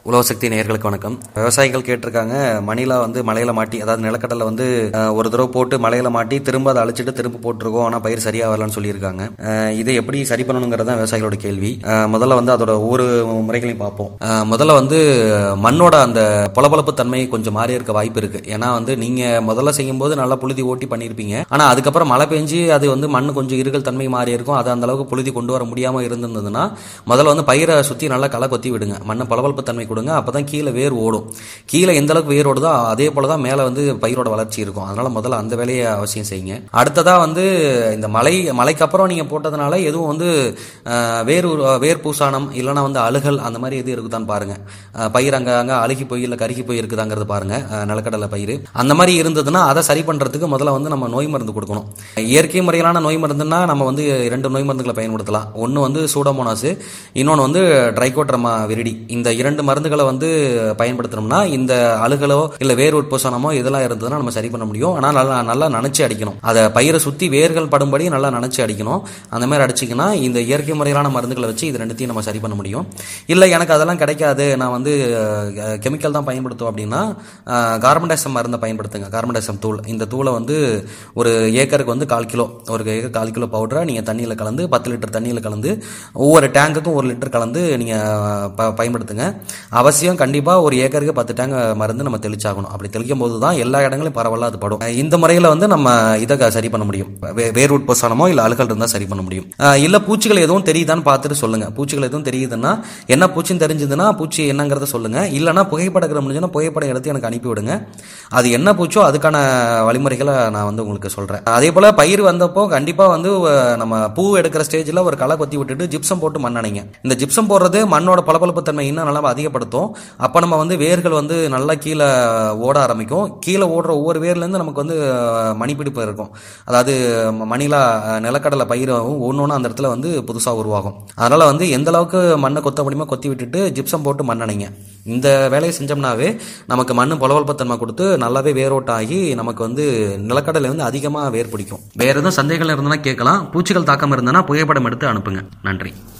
உலகசக்தி நேயர்களுக்கு வணக்கம் விவசாயிகள் கேட்டிருக்காங்க மணிலா வந்து மலையில மாட்டி அதாவது நிலக்கடலை வந்து அஹ், ஒரு தடவை போட்டு மலையில மாட்டி திரும்ப அதை அழிச்சிட்டு திரும்ப போட்டிருக்கோம் ஆனால் பயிர் சரியா வரலன்னு சொல்லியிருக்காங்க அஹ், இதை எப்படி சரி பண்ணணுங்கிறது தான் விவசாயிகளோட கேள்வி அஹ், முதல்ல வந்து அதோட ஒவ்வொரு முறைகளையும் பார்ப்போம் அஹ், முதல்ல வந்து மண்ணோட அந்த பொலபொலப்பு தன்மை கொஞ்சம் மாறி இருக்க வாய்ப்பு இருக்கு ஏன்னா வந்து நீங்க முதல்ல செய்யும்போது நல்லா புழுதி ஓட்டி பண்ணியிருப்பீங்க ஆனா அதுக்கப்புறம் மழை பெஞ்சு அது வந்து மண் கொஞ்சம் இருகல் தன்மை மாறி இருக்கும் அது அந்த அளவுக்கு புழுதி கொண்டு வர முடியாம இருந்திருந்ததுன்னா முதல்ல வந்து பயிரை சுத்தி நல்லா களை கொத்தி விடுங்க மண்ணை பளபளப்பு தன்மை கொடுங்க அப்பதான் கீழே வேர் ஓடும் கீழே எந்த அளவுக்கு வேர் ஓடுதோ அதே போல தான் மேலே வந்து பயிரோட வளர்ச்சி இருக்கும் அதனால முதல்ல அந்த வேலையை அவசியம் செய்யுங்க அடுத்ததா வந்து இந்த மலை மலைக்கு அப்புறம் நீங்க போட்டதுனால எதுவும் வந்து அஹ், வேர் உரு- வேர் பூசானம் இல்லைன்னா வந்து அழுகல் அந்த மாதிரி எது இருக்குதான்னு பாருங்க அஹ், பயிர் அங்க அங்க அழுகி போய் இல்லை கருகி போய் இருக்குதாங்கிறது பாருங்க அஹ், நிலக்கடலை பயிர் அந்த மாதிரி இருந்ததுன்னா அதை சரி பண்றதுக்கு முதல்ல வந்து நம்ம நோய் மருந்து கொடுக்கணும் இயற்கை முறையிலான நோய் மருந்துன்னா நம்ம வந்து இரண்டு நோய் மருந்துகளை பயன்படுத்தலாம் ஒன்று வந்து சூடோமோனாஸ் இன்னொன்று வந்து ட்ரைகோட்ரமா விரிடி இந்த இரண்டு மருந்துகளை வந்து பயன்படுத்தினோம்னா இந்த அழுகலோ இல்லை வேர் உட்போசனமோ இதெல்லாம் இருந்ததுன்னா நம்ம சரி பண்ண முடியும் ஆனால் நல்லா நல்லா நனைச்சு அடிக்கணும் அதை பயிரை சுற்றி வேர்கள் படும்படி நல்லா நனைச்சு அடிக்கணும் அந்த மாதிரி அடிச்சிங்கன்னா இந்த இயற்கை முறையிலான மருந்துகளை வச்சு இது ரெண்டுத்தையும் நம்ம சரி பண்ண முடியும் இல்லை எனக்கு அதெல்லாம் கிடைக்காது நான் வந்து கெமிக்கல் தான் பயன்படுத்துவோம் அப்படின்னா கார்பன்டைசம் மருந்தை பயன்படுத்துங்க கார்பன்டைசம் தூள் இந்த தூளை வந்து ஒரு ஏக்கருக்கு வந்து கால் கிலோ ஒரு ஏக்கர் கால் கிலோ பவுடரை நீங்கள் தண்ணியில் கலந்து பத்து லிட்டர் தண்ணியில் கலந்து ஒவ்வொரு டேங்குக்கும் ஒரு லிட்டர் கலந்து நீங்கள் ப பயன்படுத்துங்க அவசியம் கண்டிப்பாக ஒரு ஏக்கருக்கு பத்து டேங்க் மருந்து நம்ம தெளிச்சாகணும் அப்படி தெளிக்கும் போது தான் எல்லா இடங்களும் பரவலாக அது படும் அஹ் இந்த முறையில் வந்து நம்ம இதை க- சரி பண்ண முடியும் வே- வேர் உட்போசனமோ இல்லை அழுகல் இருந்தால் சரி பண்ண முடியும் அஹ் இல்ல பூச்சிகள் எதுவும் தெரியுதான்னு பார்த்துட்டு சொல்லுங்க பூச்சிகள் எதுவும் தெரியுதுன்னா என்ன பூச்சின்னு தெரிஞ்சதுன்னா பூச்சி என்னங்கிறத சொல்லுங்க இல்லைன்னா புகைப்படம் எடுக்கிற முடிஞ்சுன்னா புகைப்படம் எடுத்து எனக்கு அனுப்பி விடுங்க அது என்ன பூச்சோ அதுக்கான வழிமுறைகளை நான் வந்து உங்களுக்கு சொல்றேன் அதே போல பயிர் வந்தப்போ கண்டிப்பா வந்து அஹ், நம்ம பூ எடுக்கிற ஸ்டேஜ்ல ஒரு களை கொத்தி விட்டுட்டு ஜிப்சம் போட்டு மண் அணைங்க இந்த ஜிப்சம் போடுறது மண்ணோட பளபளப்பு தன்மை இன்னும் நல்லா அதிகப்படுத்தும் அப்ப நம்ம வந்து வேர்கள் வந்து நல்லா கீழே ஓட ஆரம்பிக்கும் கீழே ஓடுற ஒவ்வொரு வேர்ல இருந்து நமக்கு வந்து அஹ், மணிப்பிடிப்பு இருக்கும் அதாவது ம- மணிலா அஹ், நிலக்கடலை பயிராகும் ஒன்னொன்னு அந்த இடத்துல வந்து புதுசா உருவாகும் அதனால வந்து எந்த அளவுக்கு மண்ணை கொத்த முடியுமோ கொத்தி விட்டுட்டு ஜிப்சம் போட்டு மண் அணைங்க இந்த வேலையை செஞ்சோம்னாவே நமக்கு மண் பொலவல்பத்தன்மை கொடுத்து நல்லாவே வேரோட்டம் ஆகி நமக்கு வந்து நிலக்கடலை வந்து அதிகமாக வேர் பிடிக்கும் வேற எதுவும் சந்தேகங்கள் இருந்ததுன்னா கேட்கலாம் பூச்சிகள் தாக்கம் இருந்ததுன்னா புகைப்படம் எடுத்து அனுப்புங்க நன்றி